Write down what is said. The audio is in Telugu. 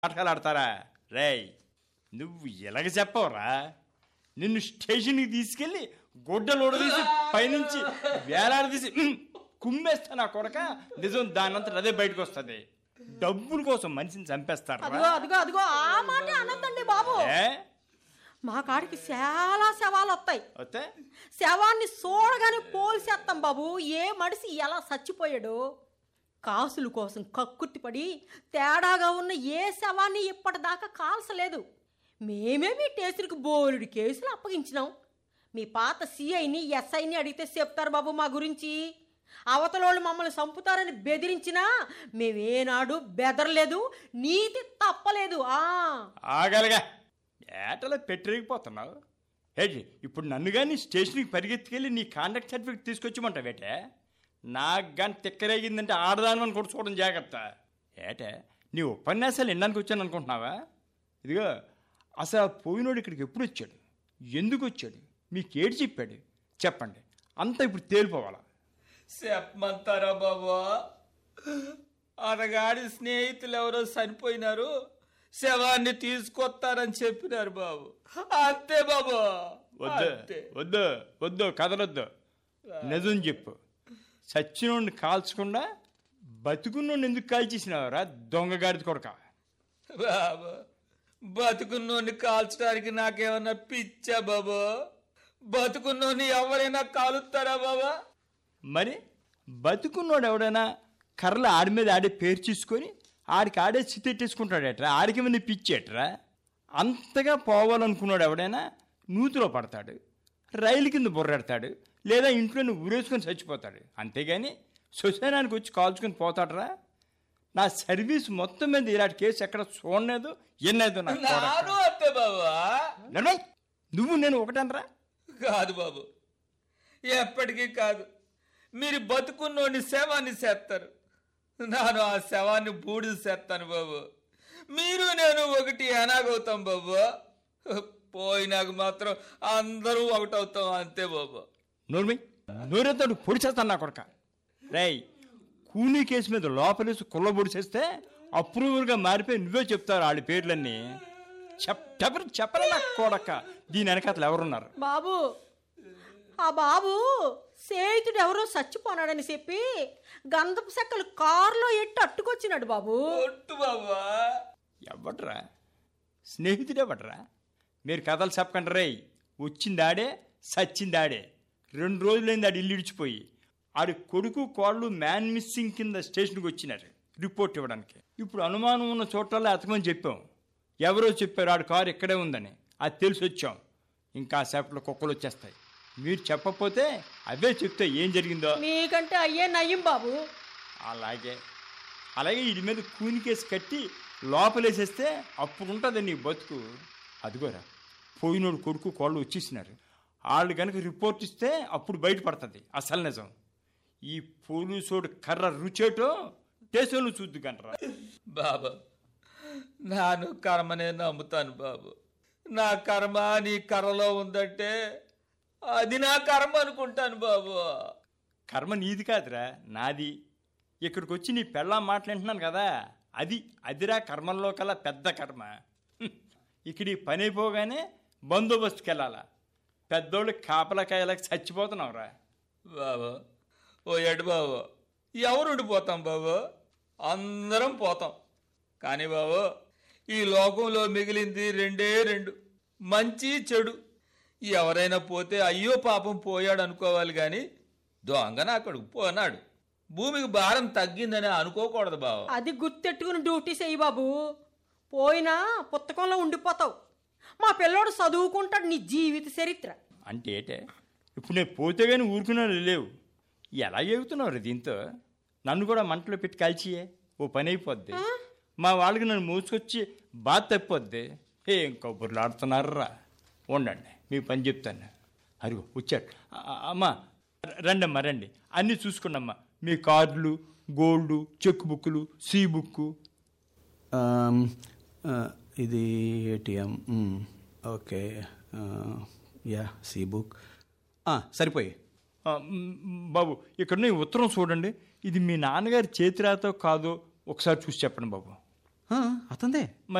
నాటకాలు ఆడతారా రేయ్ నువ్వు ఎలాగ చెప్పవరా నిన్ను స్టేషన్కి తీసుకెళ్ళి గుడ్డలు తీసి పైనుంచి వేలాడదీసి ఉమ్, కుమ్మేస్తా నా కొడక నిజం దానంతట అదే బయటకు వస్తుంది డబ్బుల కోసం మనిషిని చంపేస్తారా అదిగో అదిగో అదిగో ఆ మాట అనొద్దండి బాబు ఏ మా కాడికి చాలా శవాలు వస్తాయి వస్తే శవాన్ని చూడగానే పోల్చేస్తాం బాబు ఏ మనిషి ఎలా చచ్చిపోయాడు కాసుల కోసం కక్కుర్తిపడి తేడాగా ఉన్న ఏ శవాన్ని ఇప్పటిదాకా కాల్చలేదు మేమే మీ టేసులకు బోలుడి కేసులు అప్పగించినాం మీ పాత సిఐని ఎస్ఐని అడిగితే చెప్తారు బాబు మా గురించి అవతలోళ్ళు మమ్మల్ని చంపుతారని బెదిరించినా మేమేనాడు బెదరలేదు నీతి తప్పలేదు ఆ ఆగలగా ఏటలో పెట్టిరిగిపోతున్నావు ఏంటి ఇప్పుడు నన్ను కానీ స్టేషన్కి పరిగెత్తుకెళ్ళి నీ కాంటాక్ట్ సర్టిఫికేట్ తీసుకొచ్చిమంటావేటే నాకు కానీ తిక్కరేగిందంటే ఆడదాను అని కూడా చూడడం జాగ్రత్త ఏటే నీ ఉపన్యాసాలు వినడానికి వచ్చాను అనుకుంటున్నావా ఇదిగో అసలు ఆ పోయినోడు ఇక్కడికి ఎప్పుడు వచ్చాడు ఎందుకు వచ్చాడు మీకు ఏడు చెప్పాడు చెప్పండి అంతా ఇప్పుడు తేలిపోవాలా చెప్పమంటారా బాబా అతగాడి స్నేహితులు ఎవరో చనిపోయినారు శవాన్ని తీసుకొస్తారని చెప్పినారు బాబు అంతే బాబు వద్దు అంతే వద్దు వద్దు కదలొద్దు నిజం చెప్పు చచ్చినోడిని కాల్చకుండా బతుకున్నోడిని ఎందుకు కాల్చేసినావురా దొంగగాడిది కొడక బాబు బతుకున్నోని కాల్చడానికి నాకేమన్నా పిచ్చా బాబు బతుకున్నోని ఎవరైనా కాలుస్తారా బాబా మరి బతుకున్నోడు ఎవడైనా కర్రలు ఆడి మీద ఆడే పేరు చూసుకొని ఆడికి ఆడే చిత్తెట్టేసుకుంటాడేట్రా ఆడికి మంది పిచ్చేట్రా అంతగా పోవాలనుకున్నాడు ఎవడైనా నూతిలో పడతాడు రైలు కింద బుర్రెడతాడు లేదా ఇంట్లోనే ఊరేసుకొని చచ్చిపోతాడు అంతేగాని శ్మశానానికి వచ్చి కాల్చుకొని పోతాడరా నా సర్వీస్ మొత్తం మీద ఇలాంటి కేసు ఎక్కడ చూడలేదు ఎన్నలేదు నాకు నాను అంతే బాబా నడవయ్. నువ్వు నేను ఒకటనరా కాదు బాబు ఎప్పటికీ కాదు మీరు బతుకున్నోని శవాన్ని చేస్తారు నేను ఆ శవాన్ని బూడిద చేస్తాను బాబు మీరు నేను ఒకటి ఎనాగవుతాం బాబు పోయినాక మాత్రం అందరూ ఒకటవుతాం అంతే బాబు నోర్మి నోరెత్తాడు పొడి చేస్తాను నా కొడక రేయ్ కూనీ కేసు మీద లోపలేసి కుల్ల పొడి చేస్తే అప్రూవల్గా మారిపోయి నువ్వే చెప్తారు వాళ్ళ పేర్లన్నీ చెప్పరు చెప్పరా నా కొడక దీని వెనకాతలు ఎవరున్నారు బాబు ఆ బాబు స్నేహితుడు ఎవరో చచ్చిపోనాడని చెప్పి గంధపు చెక్కలు కారులో ఎట్టి అట్టుకొచ్చినాడు బాబు ఒట్టు బాబా ఎవట్రా స్నేహితుడెవట్రా మీరు కథలు చెప్పకండి రేయ్ వచ్చిందాడే సచ్చిందాడే రెండు రోజులైంది ఆడు ఇల్లు ఇడిచిపోయి ఆడి కొడుకు కోళ్ళు మ్యాన్ మిస్సింగ్ కింద స్టేషన్కి వచ్చినారు రిపోర్ట్ ఇవ్వడానికి ఇప్పుడు అనుమానం ఉన్న చోట్లలో అతకమని చెప్పాం ఎవరో చెప్పారు ఆడి కారు ఇక్కడే ఉందని అది తెలిసి వచ్చాం ఇంకా సేపట్లో కుక్కలు వచ్చేస్తాయి మీరు చెప్పకపోతే అవే చెప్తే ఏం జరిగిందో మీకంటే అయ్యే నయ్యం బాబు అలాగే అలాగే వీడి మీద కూని కేసు కట్టి లోపలేసేస్తే అప్పుడు ఉంటుంది నీ బతుకు అదిగోరా పోయినోడు కొడుకు కోళ్ళు వచ్చేసినారు వాళ్ళు కనుక రిపోర్ట్ ఇస్తే అప్పుడు బయటపడుతుంది అసలు నిజం ఈ పోలీసోడు కర్ర రుచేటో దేశంలో చూద్దు కంటరా బాబు నాను కర్మనే నమ్ముతాను బాబు నా కర్మ నీ కర్రలో ఉందంటే అది నా కర్మ అనుకుంటాను బాబు కర్మ నీది కాదురా నాది ఇక్కడికి వచ్చి నీ పెళ్ళాం మాట్లాడుతున్నాను కదా అది అదిరా కర్మల్లో కల్లా పెద్ద కర్మ హ్మ్. ఇక్కడ ఈ పని అయిపోగానే బందోబస్తుకి వెళ్ళాలా పెద్దోళ్ళు కాపలకాయలకు చచ్చిపోతున్నావురా బాబు ఓ ఎడు బాబు ఎవరు ఉండిపోతాం బాబు అందరం పోతాం కానీ బాబు ఈ లోకంలో మిగిలింది రెండే రెండు మంచి చెడు ఎవరైనా పోతే అయ్యో పాపం పోయాడు అనుకోవాలి కానీ దొంగన అక్కడికి పోనాడు భూమికి భారం తగ్గిందని అనుకోకూడదు బాబు అది గుర్తెట్టుకుని డ్యూటీ చేయి బాబు పోయినా పుస్తకంలో ఉండిపోతావు మా పిల్లోడు చదువుకుంటాడు నీ జీవిత చరిత్ర అంటే ఏటే ఇప్పుడు నేను పోతే కానీ ఊరుకున్నాను లేవు ఎలా ఎగుతున్నావు దీంతో నన్ను కూడా మంటలో పెట్టి కాల్చియే ఓ పని అయిపోద్ది మా వాళ్ళకి నన్ను మోసుకొచ్చి బాధ తప్పిపోద్ది ఏం కబుర్లు ఆడుతున్నారా ఉండండి మీ పని చెప్తాను అదిగో వచ్చాడు ఆ, ఆ, అమ్మా రండి అమ్మా రండి అన్నీ చూసుకోండమ్మా మీ కార్డులు గోల్డ్ చెక్ బుక్లు సీ బుక్ ఆమ్, ఆ, ఇది ఏటీఎం మ్, ఓకే ఆ, యా సి బుక్ ఆ, సరిపోయి ఆ, మ్, బాబు ఇక్కడ ఈ ఉత్తరం చూడండి ఇది మీ నాన్నగారి చేతిరాతో కాదో ఒకసారి చూసి చెప్పండి బాబు అతందే